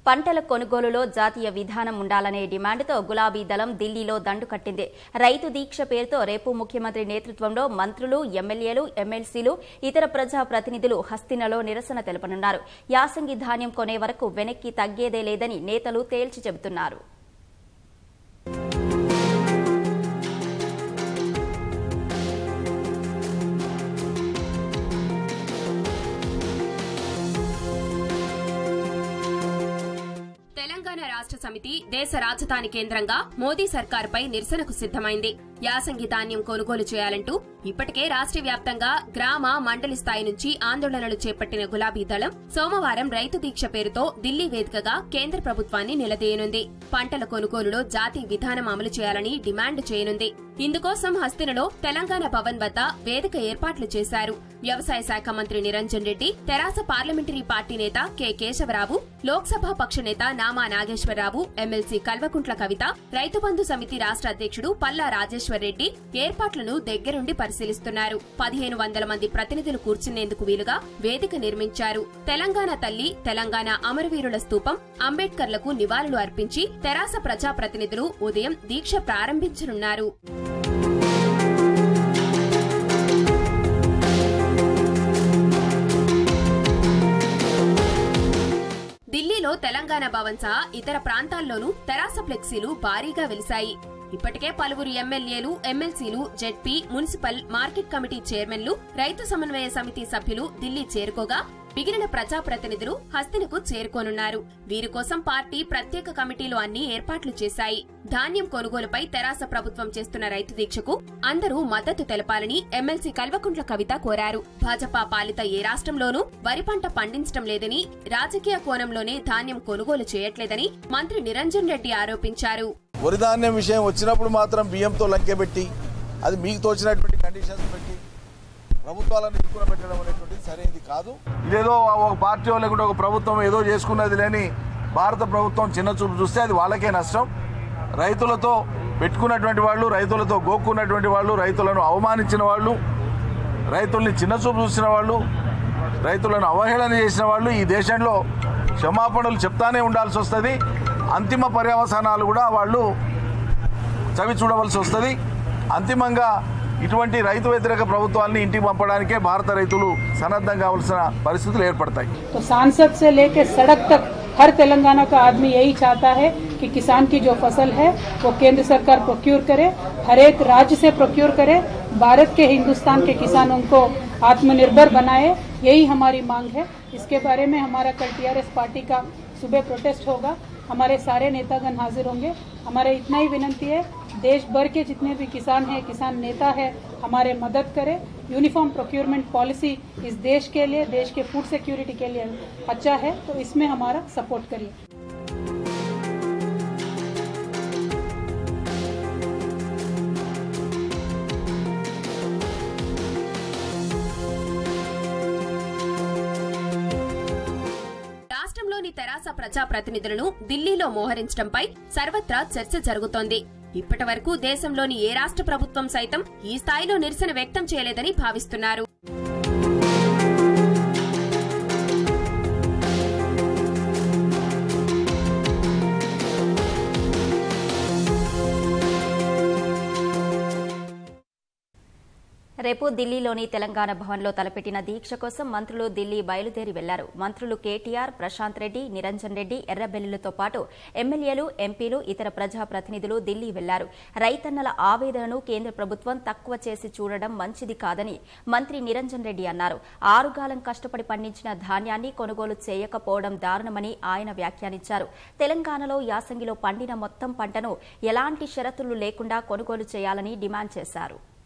పంటల కొనుగోలులో జాతీయ విధానం ఉండాలనే డిమాండ్తో గులాబీ దళం ఢిల్లీలో దండు కట్టింది రైతు దీక్ష పేరుతో రేపు ముఖ్యమంత్రి నేతృత్వంలో మంత్రులు ఎమ్మెల్యేలు ఎమ్మెల్సీలు ఇతర ప్రజా ప్రతినిధులు హస్తినలో నిరసన తెలపనున్నారు యాసంగి ధాన్యం కొనే వరకు వెనక్కి తగ్గేదే లేదని నేతలు తేల్చి చెబుతున్నారు తెలంగాణ రాష్ట్ర సమితి దేశ రాజధాని కేంద్రంగా మోదీ సర్కారుపై నిరసనకు సిద్దమైంది యాసంగి ధాన్యం కొనుగోలు చేయాలంటూ ఇప్పటికే రాష్ట్ర వ్యాప్తంగా గ్రామ మండలి స్థాయి నుంచి ఆందోళనలు చేపట్టిన గులాబీ దళం సోమవారం రైతు దీక్ష పేరుతో ఢిల్లీ వేదికగా కేంద్ర ప్రభుత్వాన్ని నిలదీయనుంది పంటల కొనుగోలులో జాతీయ విధానం అమలు చేయాలని డిమాండ్ చేయనుంది ఇందుకోసం హస్తినలో తెలంగాణ భవన్ వద్ద వేదిక ఏర్పాట్లు చేశారు వ్యవసాయ శాఖ మంత్రి నిరంజన్ రెడ్డి తెరాస పార్లమెంటరీ పార్టీ నేత కె కేశవరావు లోక్సభ పక్ష నేత నామా నాగేశ్వరరావు ఎమ్మెల్సీ కల్వకుంట్ల కవిత రైతు బంధు సమితి రాష్ట్ర అధ్యక్షుడు పల్లా రాజేశ్వర్ రెడ్డి ఏర్పాట్లను దగ్గరుండి పరిశీలిస్తున్నారు పదిహేను వందల మంది ప్రతినిధులు కూర్చునేందుకు వీలుగా వేదిక నిర్మించారు తెలంగాణ తల్లి తెలంగాణ అమరవీరుల స్తూపం అంబేద్కర్లకు నివాళులు అర్పించి తెరాస ప్రజాప్రతినిధులు ఉదయం దీక్ష ప్రారంభించనున్నారు ఢిల్లీలో తెలంగాణ భవన్ సహా ఇతర ప్రాంతాల్లోనూ తెరాస ఫ్లెక్సీలు భారీగా వెలిశాయి ఇప్పటికే పలువురు ఎమ్మెల్యేలు ఎమ్మెల్సీలు జెడ్పీ మున్సిపల్ మార్కెట్ కమిటీ చైర్మన్లు రైతు సమన్వయ సమితి సభ్యులు ఢిల్లీ చేరుకోగా మిగిలిన ప్రజాప్రతినిధులు హస్తినకు చేరుకోనున్నారు వీరి కోసం పార్టీ ప్రత్యేక కమిటీలు అన్ని ఏర్పాట్లు చేశాయి ధాన్యం కొనుగోలుపై తెరాస ప్రభుత్వం చేస్తున్న రైతు దీక్షకు అందరూ మద్దతు తెలపాలని ఎమ్మెల్సీ కల్వకుంట్ల కవిత కోరారు భాజపా పాలిత ఏ రాష్ట్రంలోనూ వరి పంట పండించడం లేదని రాజకీయ కోణంలోనే ధాన్యం కొనుగోలు చేయట్లేదని మంత్రి నిరంజన్ రెడ్డి ఆరోపించారు వరి ధాన్యం విషయం వచ్చినప్పుడు మాత్రం బియ్యంతో లంకెబెట్టి అది మీకు తోచినటువంటి కండిషన్స్ పెట్టి ప్రభుత్వాలను ఇరుకున పెట్టడం అనేటువంటిది సరైనది కాదు ఇదేదో ఒక పార్టీ లేకుంటే ఒక ప్రభుత్వం ఏదో చేసుకున్నది లేని భారత ప్రభుత్వం చిన్న చూపు చూస్తే అది వాళ్ళకే నష్టం రైతులతో పెట్టుకున్నటువంటి వాళ్ళు రైతులతో గోక్కున్నటువంటి వాళ్ళు రైతులను అవమానించిన వాళ్ళు రైతుల్ని చిన్న చూపు చూసిన వాళ్ళు రైతులను అవహేళన చేసిన వాళ్ళు ఈ దేశంలో క్షమాపణలు చెప్తానే ఉండాల్సి వస్తుంది అంతిమ పర్యవసానాలు కూడా వాళ్ళు చవి చూడవలసి వస్తుంది అంతిమంగా ఇటువంటి రైతు వ్యతిరేక ప్రభుత్వాన్ని ఇంటికి పంపడానికే భారత రైతులు సన్నద్ధం కావాల్సిన పరిస్థితులు ఏర్పడతాయి तो सांसद से लेकर सड़क तक हर तेलंगाना का आदमी यही चाहता है कि किसान की जो फसल है वो केंद्र सरकार प्रोक्यूर करे हर एक राज्य से प्रोक्यूर करे भारत के हिंदुस्तान के किसानों को आत्मनिर्भर बनाए यही हमारी मांग है इसके बारे में हमारा कल टीआरएस पार्टी का सुबह प्रोटेस्ट होगा हमारे सारे नेतागण हाजिर होंगे हमारे इतना ही विनंती है देश भर के जितने भी किसान हैं किसान नेता है हमारे मदद करें यूनिफॉर्म प्रोक्योरमेंट पॉलिसी इस देश के लिए देश के फूड सिक्योरिटी के लिए अच्छा है तो इसमें हमारा सपोर्ट करिए రాష్ట్రంలోని తెరాస ప్రజాప్రతినిధులను ఢిల్లీలో మోహరించడంపై సర్వత్రా చర్చ జరుగుతోంది ఇప్పటి వరకు దేశంలోని ఏ రాష్ట్ర ప్రభుత్వం సైతం ఈ స్థాయిలో నిరసన వ్యక్తం చేయలేదని భావిస్తున్నారు రేపు ఢిల్లీలోని తెలంగాణ భవన్లో తలపెట్టిన దీక్ష కోసం మంత్రులు ఢిల్లీ బయలుదేరి వెళ్లారు మంత్రులు కేటీఆర్ ప్రశాంత్ రెడ్డి నిరంజన్ రెడ్డి ఎర్రబెల్లిలతో పాటు ఎమ్మెల్యేలు ఎంపీలు ఇతర ప్రజాప్రతినిధులు ఢిల్లీ వెళ్లారు రైతన్నల ఆవేదనను కేంద్ర ప్రభుత్వం తక్కువ చేసి చూడడం మంచిది కాదని మంత్రి నిరంజన్ రెడ్డి అన్నారు ఆరుగాలం కష్టపడి పండించిన ధాన్యాన్ని కొనుగోలు చేయకపోవడం దారుణమని ఆయన వ్యాఖ్యానించారు తెలంగాణలో యాసంగిలో పండిన మొత్తం పంటను ఎలాంటి షరతులు లేకుండా కొనుగోలు చేయాలని డిమాండ్ చేశారు